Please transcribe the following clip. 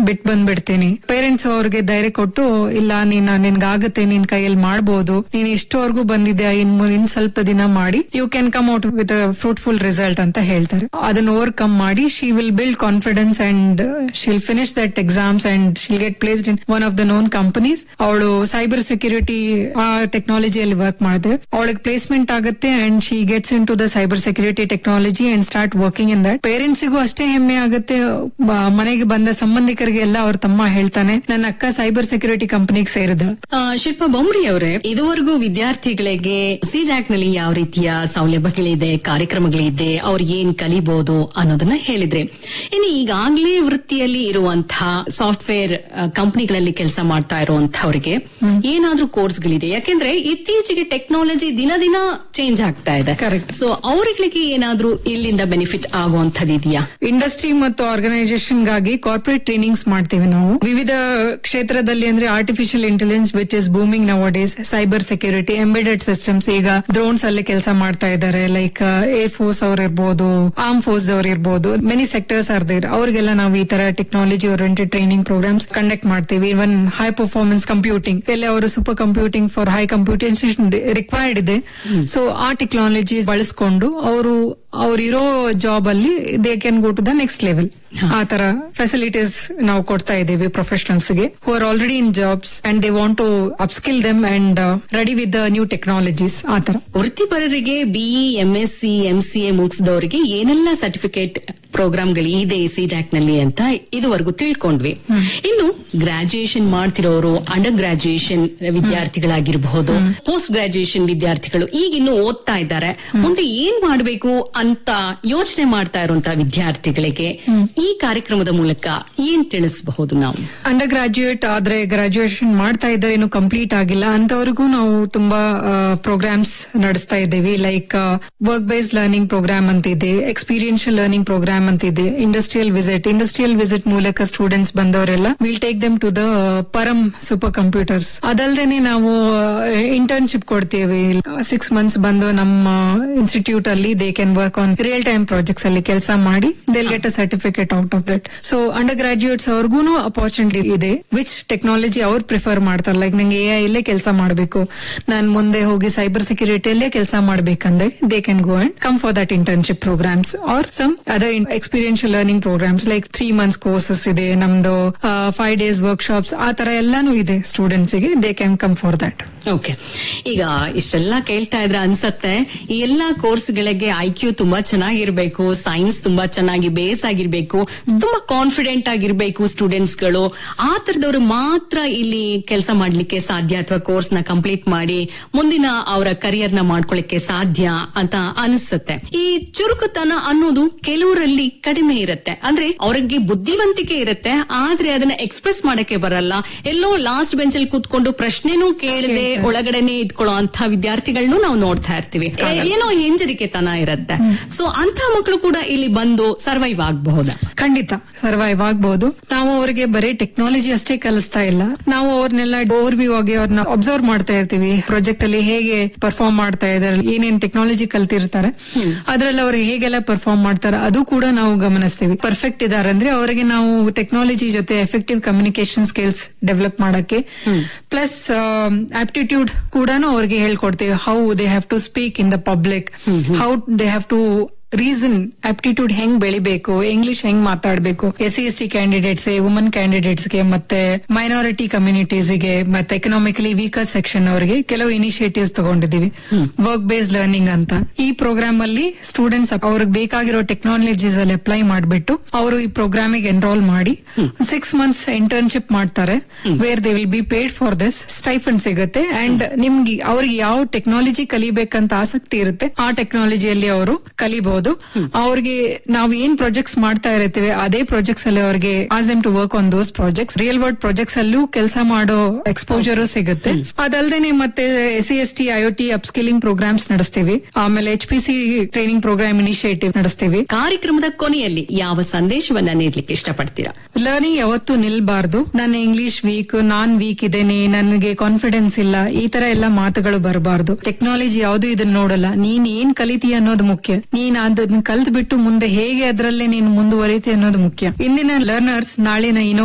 ಬಿಟ್ ಬಂದ್ಬಿಡ್ತೀನಿ ಪೇರೆಂಟ್ಸ್ ಅವ್ರಿಗೆ ಧೈರ್ಯ ಕೊಟ್ಟು ಇಲ್ಲ ನೀನ್ ನಿನ್ಗಾಗತ್ತೆ ನಿನ್ ಕೈಯಲ್ಲಿ ಮಾಡ್ಬೋದು ನೀನ್ ಇಷ್ಟವರೆಗೂ ಬಂದಿದ್ಯಾ ಇನ್ ಮು- ಇನ್ ಸ್ವಲ್ಪ ದಿನ ಮಾಡಿ you can come out with fruitful result ಅಂತ ಹೇಳ್ತಾರೆ ಅದನ್ನ ಓವರ್ಕಮ್ ಮಾಡಿ she will build confidence and she'll finish that exams and she'll get placed in one of the known companies ಅವಳು ಸೈಬರ್ ಸೆಕ್ಯೂರಿಟಿ ಆ ಟೆಕ್ನಾಲಜಿಯಲ್ಲಿ ವರ್ಕ್ ಮಾಡಿದ್ರೆ ಅವಳಿಗೆ ಪ್ಲೇಸ್ಮೆಂಟ್ ಆಗುತ್ತೆ and she gets into the cyber security technology and start working in that ಪೇರೆಂಟ್ಸಿಗೂ ಅಷ್ಟೇ ಹೆಮ್ಮೆ ಆಗುತ್ತೆ ಬ- ಮನೆಗೆ ಬಂದ ಸಂಬಂಧಿಕರಿಗೆ ಎಲ್ಲ ಅವ್ರ ತಮ್ಮ ಹೇಳ್ತಾನೆ ನನ್ನ ಅಕ್ಕ ಸೈಬರ್ ಸೆಕ್ಯೂರಿಟಿ ಕಂಪನಿಗೆ ಸೇರಿದಳು ಆ, ಶಿಲ್ಪಾ ಬೊಮ್ರಿ ಅವರೇ ಇದುವರೆಗೂ ವಿದ್ಯಾರ್ಥಿಗಳಿಗೆ ಸಿಡ್ಯಾಕ್ ನಲ್ಲಿ ಯಾವ ರೀತಿಯ ಸೌಲಭ್ಯಗಳಿದೆ ಕಾರ್ಯಕ್ರಮಗಳಿದೆ ಅವ್ರು ಏನ್ ಕಲಿಬಹುದು ಅನ್ನೋದನ್ನ ಹೇಳಿದ್ರೆ ಇನ್ನು ಈಗಾಗಲೇ ವೃತ್ತಿಯಲ್ಲಿ ಇರುವಂತಹ ಸಾಫ್ಟ್ವೇರ್ ಕಂಪನಿಗಳಲ್ಲಿ ಕೆಲಸ ಮಾಡ್ತಾ ಇರುವಂತಹವರಿಗೆ ಏನಾದ್ರೂ ಕೋರ್ಸ್ಗಳಿದೆ ಯಾಕೆಂದ್ರೆ ಇತ್ತೀಚೆಗೆ ಟೆಕ್ನಾಲಜಿ ದಿನ ದಿನ ಚೇಂಜ್ ಆಗ್ತಾ ಇದೆ Correct. ಸೊ ಅವರಿಗೆ ಏನಾದ್ರೂ ಇಲ್ಲಿಂದ ಬೆನಿಫಿಟ್ ಆಗುವಂತದ್ದು ಇದೆಯಾ ಇಂಡಸ್ಟ್ರಿ ಮತ್ತು ಆರ್ಗನೈಸೇಷನ್ ಗಾಗಿ ಕಾರ್ಪೊರೇಟ್ ಟ್ರೈನಿಂಗ್ಸ್ ಮಾಡ್ತೀವಿ ನಾವು ವಿವಿಧ ಕ್ಷೇತ್ರದಲ್ಲಿ ಅಂದ್ರೆ artificial intelligence which is booming nowadays cyber security embedded systems ಈಗ ಡ್ರೋನ್ಸ್ ಅಲ್ಲಿ ಕೆಲಸ ಮಾಡ್ತಾ ಇದ್ದಾರೆ ಲೈಕ್ ಏರ್ ಫೋರ್ಸ್ ಅವ್ರು ಇರ್ಬೋದು ಆರ್ಮ್ ಫೋರ್ಸ್ ಅವ್ರು ಇರ್ಬೋದು ಮೆನಿ ಸೆಕ್ಟರ್ಸ್ ಆರ್ ದೇರ್ ಅವ್ರಿಗೆಲ್ಲ ನಾವು ಈ ತರ technology oriented training programs conduct ಮಾಡ್ತೀವಿ ಇವನ್ ಹೈ ಪರ್ಫಾರ್ಮೆನ್ಸ್ ಕಂಪ್ಯೂಟಿಂಗ್ ಎಲ್ಲಿ ಅವರು super computing for high computation required ಇದೆ ಸೊ ಆ ಟೆಕ್ನಾಲಜಿ ಬಳಸ್ಕೊಂಡು ಅವರು ಅವ್ರಿರೋ ಜಾಬ್ ಅಲ್ಲಿ they can go to the next level ಆ ತರ ಫೆಸಿಲಿಟೀಸ್ ನಾವು ಕೊಡ್ತಾ ಇದ್ದೀವಿ ಪ್ರೊಫೆಷನಲ್ಸ್ ಗೆ who are already in jobs and they want to upskill them and ready with the new technologies ಆ ತರ ವೃತ್ತಿಪರರಿಗೆ ಬಿಇ ಎಂಎಸ್ಸಿ ಎಂಸಿಎ ಮುಗಿಸಿದವರಿಗೆ ಏನೆಲ್ಲ ಸರ್ಟಿಫಿಕೇಟ್ ಪ್ರೋಗ್ರಾಮ್ಗಳು ಇದೆ ಸಿಡ್ಯಾಕ್ ನಲ್ಲಿ ಅಂತ ಇದುವರೆಗೂ ತಿಳ್ಕೊಂಡ್ವಿ ಇನ್ನು ಗ್ರಾಜುಯೇಷನ್ ಮಾಡ್ತಿರೋರು ಅಂಡರ್ ಗ್ರಾಜುಯೇಷನ್ ವಿದ್ಯಾರ್ಥಿಗಳಾಗಿರಬಹುದು ಪೋಸ್ಟ್ ಗ್ರಾಜುಯೇಷನ್ ವಿದ್ಯಾರ್ಥಿಗಳು ಈಗ ಇನ್ನು ಓದ್ತಾ ಇದ್ದಾರೆ ಮುಂದೆ ಏನ್ ಮಾಡಬೇಕು ಅಂತ ಯೋಚನೆ ಮಾಡ್ತಾ ಇರುವಂತಹ ವಿದ್ಯಾರ್ಥಿಗಳಿಗೆ ಈ ಕಾರ್ಯಕ್ರಮದ ಮೂಲಕ ಏನ್ ತಿಳಿಸಬಹುದು ನಾವು ಅಂಡರ್ ಗ್ರಾಜುಯೇಟ್ ಆದ್ರೆ ಗ್ರಾಜುಯೇಷನ್ ಮಾಡ್ತಾ ಇದ್ದಾರೆ ಇನ್ನು ಕಂಪ್ಲೀಟ್ ಆಗಿಲ್ಲ ಅಂತವರಿಗೂ ನಾವು ತುಂಬಾ ಪ್ರೋಗ್ರಾಮ್ಸ್ ನಡೆಸ್ತಾ ಇದ್ದೀವಿ like work based learning program ಅಂತ ಇದೆ ಎಕ್ಸ್ಪೀರಿಯನ್ಷಿಯಲ್ ಲರ್ನಿಂಗ್ ಪ್ರೋಗ್ರಾಮ್ ಅಂತ ಇದೆ ಇಂಡಸ್ಟ್ರಿಯಲ್ ವಿಸಿಟ್ ಇಂಡಸ್ಟ್ರಿಯಲ್ ವಿಸಿಟ್ ಮೂಲಕ ಸ್ಟೂಡೆಂಟ್ಸ್ ಬಂದವರೆಲ್ಲ will take them to the Param super computers ಅದಲ್ದೇನೆ ನಾವು ಇಂಟರ್ನ್ಶಿಪ್ ಕೊಡ್ತೀವಿ ಸಿಕ್ಸ್ ಮಂತ್ಸ್ ಬಂದು ನಮ್ಮ ಇನ್ಸ್ಟಿಟ್ಯೂಟ್ ಅಲ್ಲಿ they can work on real time projects ಅಲ್ಲಿ ಕೆಲಸ ಮಾಡಿ they'll get a certificate out of that so under graduates ಅವ್ರಿಗೂ ಅಪಾರ್ಚುನಿಟಿ ಇದೆ ವಿಚ್ ಟೆಕ್ನಾಲಜಿ ಅವ್ರು ಪ್ರಿಫರ್ ಮಾಡ್ತಾರೆ ಲೈಕ್ ನಂಗೆ ಎ ಇಲ್ಲೇ ಕೆಲಸ ಮಾಡಬೇಕು ನಾನು ಮುಂದೆ ಹೋಗಿ ಸೈಬರ್ ಸೆಕ್ಯೂರಿಟಿಯಲ್ಲೇ ಕೆಲಸ ಮಾಡ್ಬೇಕಂದ್ರೆ they can go and come for that internship programs are some other experiential learning programs like three months courses ಇದೆ ನಮ್ದು ಫೈವ್ ಡೇಸ್ ವರ್ಕ್ಶಾಪ್ಸ್ ಆ ತರ ಎಲ್ಲಾನು ಇದೆ ಸ್ಟೂಡೆಂಟ್ಸ್ ಗೆ they can come for that okay ಈಗ ಇಷ್ಟೆಲ್ಲ ಕೇಳ್ತಾ ಇದ್ರೆ ಅನ್ಸತ್ತೆ ಈ ಎಲ್ಲಾ ಕೋರ್ಸ್ಗಳಿಗೆ ಐ ಕ್ಯೂ ತುಂಬಾ ಚೆನ್ನಾಗಿರ್ಬೇಕು ಸೈನ್ಸ್ ತುಂಬಾ ಚೆನ್ನಾಗಿ ಬೇಸ್ ಆಗಿರ್ಬೇಕು ತುಂಬಾ ಕಾನ್ಫಿಡೆಂಟ್ ಆಗಿರ್ಬೇಕು ಸ್ಟೂಡೆಂಟ್ಸ್ ಗಳು ಆ ತರದವ್ರು ಮಾತ್ರ ಇಲ್ಲಿ ಕೆಲಸ ಮಾಡ್ಲಿಕ್ಕೆ ಸಾಧ್ಯ ಅಥವಾ ಕೋರ್ಸ್ ನ ಕಂಪ್ಲೀಟ್ ಮಾಡಿ ಮುಂದಿನ ಅವರ ಕರಿಯರ್ ನ ಮಾಡ್ಕೊಳ್ಳಿಕ್ಕೆ ಸಾಧ್ಯ ಅಂತ ಅನಿಸುತ್ತೆ ಈ ಚುರುಕುತನ ಅನ್ನೋದು ಕೆಲವರಲ್ಲಿ ಕಡಿಮೆ ಇರುತ್ತೆ ಅಂದ್ರೆ ಅವ್ರಿಗೆ ಬುದ್ಧಿವಂತಿಕೆ ಇರುತ್ತೆ ಆದ್ರೆ ಅದನ್ನ ಎಕ್ಸ್ಪ್ರೆಸ್ ಮಾಡಕ್ಕೆ ಬರಲ್ಲ ಎಲ್ಲೋ ಲಾಸ್ಟ್ ಬೆಂಚ್ ಅಲ್ಲಿ ಕೂತ್ಕೊಂಡು ಪ್ರಶ್ನೆನೂ ಕೇಳದೆ ಒಳಗಡೆನೆ ಇಟ್ಕೊಳ್ಳೋ ಅಂತ ವಿದ್ಯಾರ್ಥಿಗಳನ್ನೂ ನಾವು ನೋಡ್ತಾ ಇರ್ತೀವಿ ಏ- ಏನೋ ಹಿಂಜರಿಕೆತನ ಇರುತ್ತೆ ಸೊ ಅಂತ ಮಕ್ಕಳು ಕೂಡ ಇಲ್ಲಿ ಬಂದು ಸರ್ವೈವ್ ಆಗಬಹುದಾ ಖಂಡಿತ ಸರ್ವೈವ್ ಆಗ್ಬಹುದು ನಾವು ಅವರಿಗೆ ಬರೀ ಟೆಕ್ನಾಲಜಿ ಅಷ್ಟೇ ಕಲಿಸ್ತಾ ಇಲ್ಲ ನಾವು ಅವ್ರನ್ನೆಲ್ಲ ಓವರ್ ವ್ಯೂ ಆಗಿ ಅವ್ರನ್ನ ಅಬ್ಸರ್ವ್ ಮಾಡ್ತಾ ಇರ್ತೀವಿ ಪ್ರಾಜೆಕ್ಟ್ ಅಲ್ಲಿ ಹೇಗೆ ಪರ್ಫಾರ್ಮ್ ಮಾಡ್ತಾ ಇದಾರೆ ಏನೇನ್ ಟೆಕ್ನಾಲಜಿ ಕಲ್ತಿರ್ತಾರೆ ಅದ್ರಲ್ಲಿ ಅವ್ರು ಹೇಗೆಲ್ಲ ಪರ್ಫಾರ್ಮ್ ಮಾಡ್ತಾರೆ ಅದು ಕೂಡ ನಾವು ಗಮನಿಸ್ತೀವಿ ಪರ್ಫೆಕ್ಟ್ ಇದಾರೆ ಅಂದ್ರೆ ಅವರಿಗೆ ನಾವು ಟೆಕ್ನಾಲಜಿ ಜೊತೆ ಎಫೆಕ್ಟಿವ್ ಕಮ್ಯುನಿಕೇಶನ್ ಸ್ಕಿಲ್ಸ್ ಡೆವಲಪ್ ಮಾಡಕ್ಕೆ ಪ್ಲಸ್ ಆಪ್ಟಿಟ್ಯೂಡ್ ಕೂಡ ಅವ್ರಿಗೆ ಹೇಳ್ಕೊಡ್ತೀವಿ how they have to speak in the public how they have to reason aptitude ಹೆಂಗ್ ಬೆಳಿಬೇಕು ಇಂಗ್ಲಿಷ್ ಹೆಂಗ್ ಮಾತಾಡ್ಬೇಕು S C S T candidates woman candidates ಗೆ ಮತ್ತೆ ಮೈನಾರಿಟಿ ಕಮ್ಯುನಿಟೀಸ್ ಗೆ ಮತ್ತೆ ಎಕನಾಮಿಕಲಿ ವೀಕರ್ ಸೆಕ್ಷನ್ ಅವರಿಗೆ ಕೆಲವು ಇನಿಷಿಯೇಟಿವ್ಸ್ ತಗೊಂಡಿದೀವಿ ವರ್ಕ್ ಬೇಸ್ಡ್ ಲರ್ನಿಂಗ್ ಅಂತ ಈ ಪ್ರೋಗ್ರಾಮ್ ಅಲ್ಲಿ ಸ್ಟೂಡೆಂಟ್ಸ್ ಅವ್ರಿಗೆ ಬೇಕಾಗಿರೋ ಟೆಕ್ನಾಲಜೀಸ್ ಅಲ್ಲಿ ಅಪ್ಲೈ ಮಾಡ್ಬಿಟ್ಟು ಅವರು ಈ ಪ್ರೋಗ್ರಾಮಿಗೆ ಎನ್ರೋಲ್ ಮಾಡಿ ಸಿಕ್ಸ್ ಮಂತ್ಸ್ ಇಂಟರ್ನ್ಶಿಪ್ ಮಾಡ್ತಾರೆ where they will be paid for this stipend ಸಿಗುತ್ತೆ ಅಂಡ್ ನಿಮ್ಗೆ ಅವ್ರಿಗೆ ಯಾವ ಟೆಕ್ನಾಲಜಿ ಕಲಿಬೇಕಂತ ಆಸಕ್ತಿ ಇರುತ್ತೆ ಆ ಟೆಕ್ನಾಲಜಿಯಲ್ಲಿ ಅವರು ಕಲಿಬಹುದು ಅವ್ರಿಗೆ ನಾವು ಏನ್ ಪ್ರಾಜೆಕ್ಟ್ಸ್ ಮಾಡ್ತಾ ಇರ್ತೀವಿ ಅದೇ ಪ್ರಾಜೆಕ್ಟ್ಸ್ ಅಲ್ಲಿ ಅವ್ರಿಗೆ ask them to work on those projects real world projects ಅಲ್ಲೂ ಕೆಲಸ ಮಾಡೋ ಎಕ್ಸ್ಪೋಜರ್ ಸಿಗುತ್ತೆ ಅದಲ್ದೇನೆ ಮತ್ತೆ S C S T IoT upskilling programs ನಡೆಸ್ತೀವಿ ಆಮೇಲೆ H P C training program initiative ನಡೆಸ್ತೀವಿ ಕಾರ್ಯಕ್ರಮದ ಕೊನೆಯಲ್ಲಿ ಯಾವ ಸಂದೇಶವನ್ನ ನೀಡ್ಲಿಕ್ಕೆ ಇಷ್ಟಪಡ್ತೀರಾ ಲರ್ನಿಂಗ್ ಯಾವತ್ತೂ ನಿಲ್ಬಾರ್ದು ನನ್ನ ಇಂಗ್ಲಿಷ್ ವೀಕ್ ನಾನ್ ವೀಕ್ ಇದ್ದೇನೆ ನನಗೆ ಕಾನ್ಫಿಡೆನ್ಸ್ ಇಲ್ಲ ಈ ತರ ಎಲ್ಲ ಮಾತುಗಳು ಬರಬಾರ್ದು ಟೆಕ್ನಾಲಜಿ ಯಾವ್ದು ಇದನ್ನ ನೋಡಲ್ಲ ನೀನ್ ಏನ್ ಕಲಿತೀಯ ಅನ್ನೋದು ಮುಖ್ಯ ನೀನ್ ಅದನ್ನ ಕಲ್ತ್ ಬಿಟ್ಟು ಮುಂದೆ ಹೇಗೆ ಅದರಲ್ಲೇ ನೀನು ಮುಂದುವರಿತಿ ಅನ್ನೋದು ಮುಖ್ಯ ಇಂದಿನ ಲರ್ನರ್ಸ್ ನಾಳಿನ